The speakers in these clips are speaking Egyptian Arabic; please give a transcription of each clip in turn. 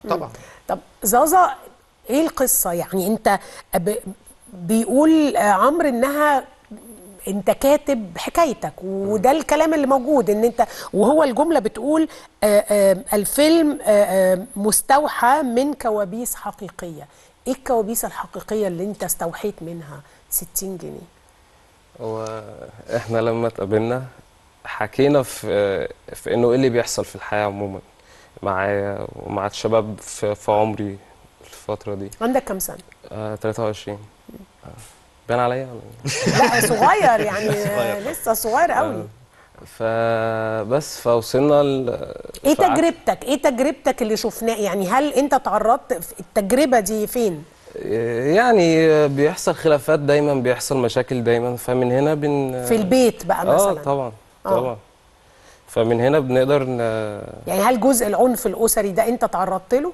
طبعا طب زازا ايه القصه يعني انت ب... بيقول آه، عمرو انها انت كاتب حكايتك وده الكلام اللي موجود ان انت وهو الجمله بتقول آه، آه، الفيلم آه، آه، مستوحى من كوابيس حقيقيه ايه الكوابيس الحقيقيه اللي انت استوحيت منها 60 جنيه هو احنا لما اتقابلنا حكينا في في انه ايه اللي بيحصل في الحياه عموما معايا ومع الشباب في, في عمري الفتره دي عندك كام سنه آه 23 آه. باين عليا ولا لا صغير يعني صغير. آه، لسه صغير قوي آه. فبس فوصلنا ل ايه فقعدت- تجربتك ايه تجربتك اللي شفناه يعني هل انت تعرضت في التجربه دي فين يعني بيحصل خلافات دايما بيحصل مشاكل دايما فمن هنا بن في البيت بقى مثلا اه طبعا آه. طبعا فمن هنا بنقدر ن... يعني هل جزء العنف الاسري ده انت تعرضت له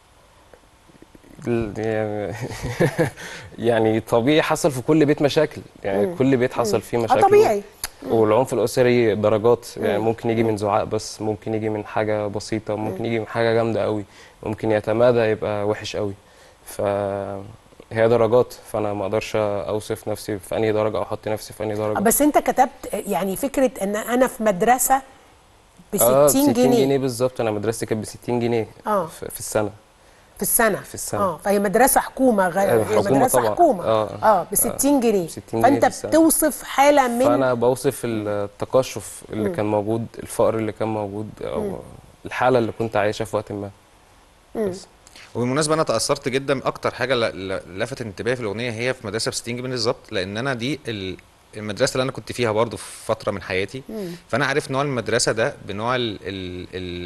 ال- يعني يعني طبيعي حصل في كل بيت مشاكل يعني كل بيت حصل فيه اه مشاكل طبيعي والعنف الاسري درجات يعني ممكن يجي من زعاق بس ممكن يجي من حاجه بسيطه ممكن يجي من حاجه جامده قوي ممكن يتمادى يبقى وحش قوي ف هي درجات فانا ما اقدرش اوصف نفسي في انهي درجه او احط نفسي في انهي درجه بس انت كتبت يعني فكره ان انا في مدرسه ب 60 اه ب 60 جنيه, جنيه بالظبط انا مدرستي كانت ب 60 جنيه آه. في في السنه في السنه في السنة. اه فهي مدرسه حكومه غير آه، هي حكومة مدرسه طبعاً. حكومه آه. اه ب 60 جنيه 60 جنيه فانت في السنة. بتوصف حاله من فانا بوصف التقشف اللي كان موجود الفقر اللي كان موجود او الحاله اللي كنت عايشها في وقت ما بس وبالمناسبه انا تاثرت جدا اكتر حاجه ل- ل- لفتت انتباهي في الاغنيه هي في مدرسه ب 60 جنيه بالظبط لان انا دي ال- المدرسه اللي انا كنت فيها برضو في فتره من حياتي فانا عارف نوع المدرسه ده بنوع ال ال ال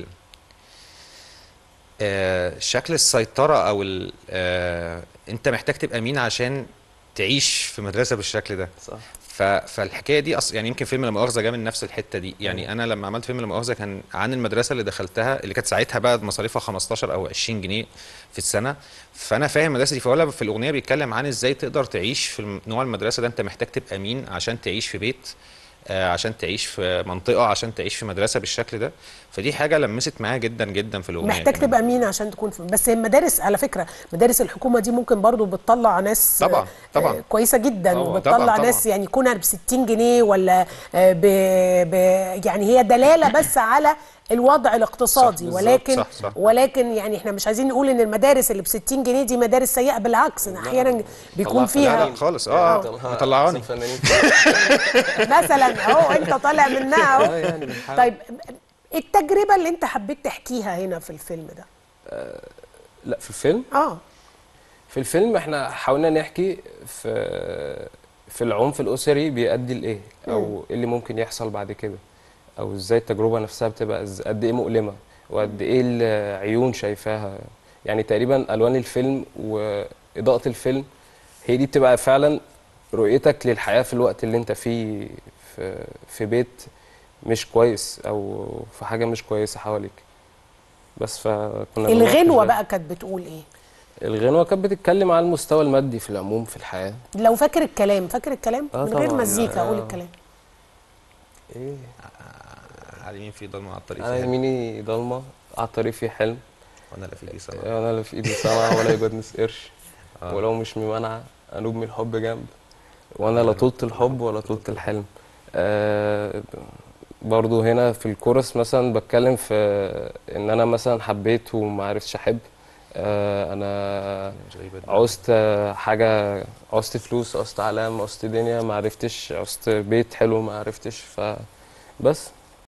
آه شكل السيطره او ال آه انت محتاج تبقى مين عشان تعيش في مدرسه بالشكل ده صح ف... فالحكايه دي أص... يعني يمكن فيلم لا مؤاخذه جه من نفس الحته دي يعني انا لما عملت فيلم لا مؤاخذه كان عن المدرسه اللي دخلتها اللي كانت ساعتها بقى مصاريفها 15 او 20 جنيه في السنه فانا فاهم المدرسه دي فولا في الاغنيه بيتكلم عن ازاي تقدر تعيش في الم- نوع المدرسه ده انت محتاج تبقى مين عشان تعيش في بيت آه، عشان تعيش في منطقه عشان تعيش في مدرسه بالشكل ده فدي حاجه لمست معايا جدا جدا في الاغنيه محتاج كمان. تبقى مين عشان تكون في بس المدارس على فكره مدارس الحكومه دي ممكن برضو بتطلع ناس طبعاً، آه، طبعاً. آه، كويسه جدا طبعاً، وبتطلع طبعاً، ناس طبعاً. يعني يكونها ب 60 جنيه ولا آه، ب... ب... يعني هي دلاله بس على الوضع الاقتصادي صح، بالظبط، ولكن صح، صح. ولكن يعني احنا مش عايزين نقول ان المدارس اللي ب 60 جنيه دي مدارس سيئه بالعكس إن احيانا بيكون طلع لا فيها لا خالص اه طلع- مطلعاني أحسن فنانين مثلا اهو انت طالع منها اه اهو يعني بنحاول. طيب التجربه اللي انت حبيت تحكيها هنا في الفيلم ده لا في الفيلم اه في الفيلم احنا حاولنا نحكي في في العنف الاسري بيؤدي لايه او ايه اللي ممكن يحصل بعد كده او ازاي التجربه نفسها بتبقى إز- قد ايه مؤلمه وقد ايه العيون شايفاها يعني تقريبا الوان الفيلم واضاءه الفيلم هي دي بتبقى فعلا رؤيتك للحياه في الوقت اللي انت فيه في في بيت مش كويس او في حاجه مش كويسه حواليك بس فكنا بنناقش الغنوه ده. بقى كانت بتقول ايه الغنوة كانت بتتكلم عن المستوى المادي في العموم في الحياة لو فاكر الكلام فاكر الكلام آه من غير طبعاً، مزيكا آه. قول الكلام ايه على يمين في ضلمه على الطريق انا فيها. يميني ضلمة على الطريق في حلم وانا لا في ايدي صلاة انا اللي في ايدي صنعة ولا يجدنس قرش آه. ولو مش ممانعة انوب من الحب جنب وانا لا طولت الحب ولا طولت الحلم آه برضو هنا في الكورس مثلا بتكلم في ان انا مثلا حبيت وما عرفتش احب آه انا مش غريبة دي. عوزت حاجة عوزت فلوس عوزت علام عوزت دنيا ما عرفتش عوزت بيت حلو ما عرفتش فبس